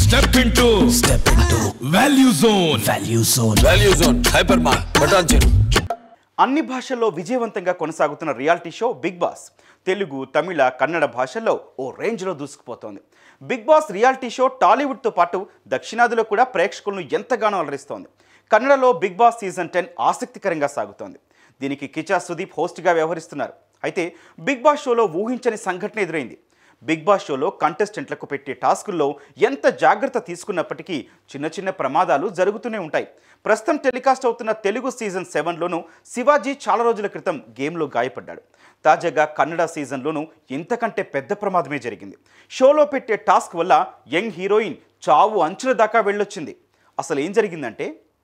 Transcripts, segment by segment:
step into step into value zone value zone value zone hyper mart బటాన్ చెరు అన్ని భాషల్లో విజయవంతంగా కొనసాగుతున్న reality show Bigg Boss Telugu Tamil Kannada భాషల్లో ఓ రేంజ్లో దూసుకుపోతోంది బిగ్ బాస్ రియాలిటీ షో టాలీవుడ్తో పాటు దక్షిణాదిలో కూడా ప్రేక్షకులను ఎంతగానో అలరిస్తోంది కన్నడలో బిగ్ బాస్ సీజన్ టెన్ ఆసక్తికరంగా సాగుతోంది దీనికి కిచా సుదీప్ హోస్ట్గా వ్యవహరిస్తున్నారు అయితే బిగ్ బాస్ షోలో ఊహించని సంఘటన ఎదురైంది బిగ్ బాస్ షోలో కంటెస్టెంట్లకు పెట్టే టాస్కుల్లో ఎంత జాగ్రత్త తీసుకున్నప్పటికీ చిన్న చిన్న ప్రమాదాలు జరుగుతూనే ఉంటాయి ప్రస్తుతం టెలికాస్ట్ అవుతున్న తెలుగు సీజన్ సెవెన్లోనూ శివాజీ చాలా రోజుల క్రితం గేమ్లో గాయపడ్డాడు తాజాగా కన్నడ సీజన్లోనూ ఇంతకంటే పెద్ద ప్రమాదమే జరిగింది షోలో పెట్టే టాస్క్ వల్ల యంగ్ హీరోయిన్ చావు అంచుల దాకా వెళ్ళొచ్చింది అసలు ఏం జరిగిందంటే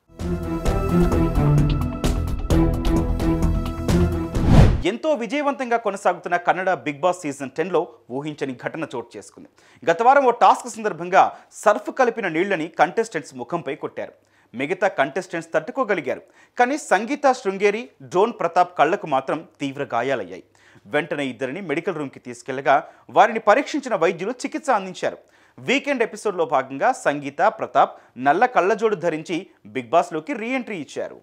ఎంతో విజయవంతంగా కొనసాగుతున్న కన్నడ బిగ్ బాస్ సీజన్ టెన్లో ఊహించని ఘటన చోటు చేసుకుంది గత వారం ఓ టాస్క్ సందర్భంగా సర్ఫ్ కలిపిన నీళ్లని కంటెస్టెంట్స్ ముఖంపై కొట్టారు మిగతా కంటెస్టెంట్స్ తట్టుకోగలిగారు కానీ సంగీత శృంగేరి డ్రోన్ ప్రతాప్ కళ్లకు మాత్రం తీవ్ర గాయాలయ్యాయి వెంటనే ఇద్దరిని మెడికల్ రూమ్కి తీసుకెళ్లగా వారిని పరీక్షించిన వైద్యులు చికిత్స అందించారు వీకెండ్ ఎపిసోడ్లో భాగంగా సంగీత ప్రతాప్ నల్ల కళ్ళజోడు ధరించి బిగ్ బాస్లోకి రీ ఎంట్రీ ఇచ్చారు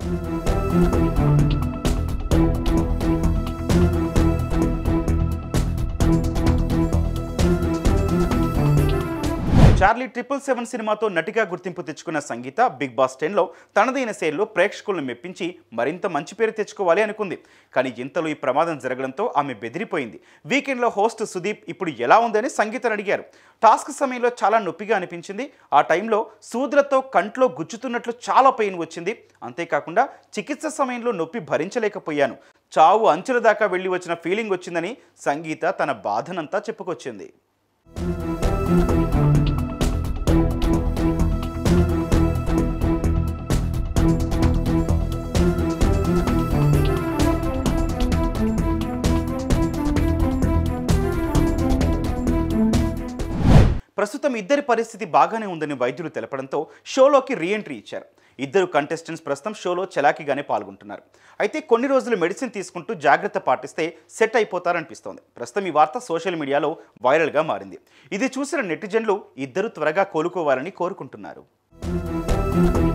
చార్లీ ట్రిపుల్ సెవెన్ సినిమాతో నటిగా గుర్తింపు తెచ్చుకున్న సంగీత బిగ్ బాస్ టెన్లో తనదైన శైలిలో ప్రేక్షకులను మెప్పించి మరింత మంచి పేరు తెచ్చుకోవాలి అనుకుంది కానీ ఇంతలో ఈ ప్రమాదం జరగడంతో ఆమె బెదిరిపోయింది వీకెండ్లో హోస్ట్ సుదీప్ ఇప్పుడు ఎలా ఉందని సంగీతను అడిగారు టాస్క్ సమయంలో చాలా నొప్పిగా అనిపించింది ఆ టైంలో సూదులతో కంట్లో గుచ్చుతున్నట్లు చాలా పెయిన్ వచ్చింది అంతేకాకుండా చికిత్స సమయంలో నొప్పి భరించలేకపోయాను చావు అంచుల దాకా వెళ్ళి వచ్చిన ఫీలింగ్ వచ్చిందని సంగీత తన బాధనంతా చెప్పుకొచ్చింది ప్రస్తుతం ఇద్దరి పరిస్థితి బాగానే ఉందని వైద్యులు తెలపడంతో షోలోకి రీఎంట్రీ ఇచ్చారు ఇద్దరు కంటెస్టెంట్స్ ప్రస్తుతం షోలో చలాకీగానే పాల్గొంటున్నారు అయితే కొన్ని రోజులు మెడిసిన్ తీసుకుంటూ జాగ్రత్త పాటిస్తే సెట్ అయిపోతారనిపిస్తోంది ప్రస్తుతం ఈ వార్త సోషల్ మీడియాలో వైరల్గా మారింది ఇది చూసిన నెటిజన్లు ఇద్దరు త్వరగా కోలుకోవాలని కోరుకుంటున్నారు